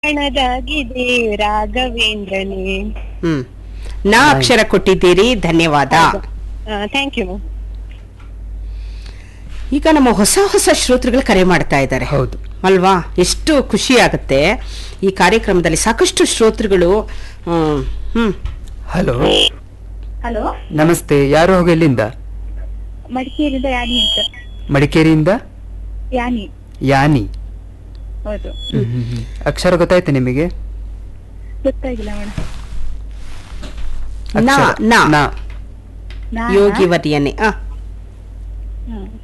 ಹಣದಾಗಿದೆ ರಾಘವೇಂದ್ರನೇ ಹ್ಮ್ ನಾ ಅಕ್ಷರ ಕೊಟ್ಟಿದ್ದೀರಿ ಧನ್ಯವಾದ ಥ್ಯಾಂಕ್ ಯು ಮ್ಯಾಮ್ ಈಗ ನಮ್ಮ ಹೊಸ ಹೊಸ ಶ್ರೋತೃಗಳು ಕರೆ ಮಾಡ್ತಾ ಇದ್ದಾರೆ ಹೌದು ಅಲ್ವಾ ಎಷ್ಟು ಖುಷಿ ಆಗುತ್ತೆ ಈ ಕಾರ್ಯಕ್ರಮದಲ್ಲಿ ಸಾಕಷ್ಟು ಶ್ರೋತೃಗಳು ಹ್ಮ್, ಹ್ಮ್ ಹಲೋ ಹಲೋ ನಮಸ್ತೆ ಯಾರು ಹೋಗಿ ಎಲ್ಲಿಂದ ಮಡಿಕೇರಿಯಿಂದ ಯಾನಿ ಅಂತ ಮಡಿಕೇರಿಯಿಂದ ಯಾನಿ ಯಾನಿ ಹೌದು ಹ್ಮ್, ಹ್ಮ್, ಹ್ಮ್. ಅಕ್ಷರ ಗೊತ್ತಾಯ್ತು ನಿಮಗೆ ಗೊತ್ತಾಗಿಲ್ಲ ಮೇಡಮ್ ನಾ ಅಕ್ಷರ. ನಾ ನಾ ಯೋಗಿ ವರ್ಯನೆ ಆ ಹ್ಮ್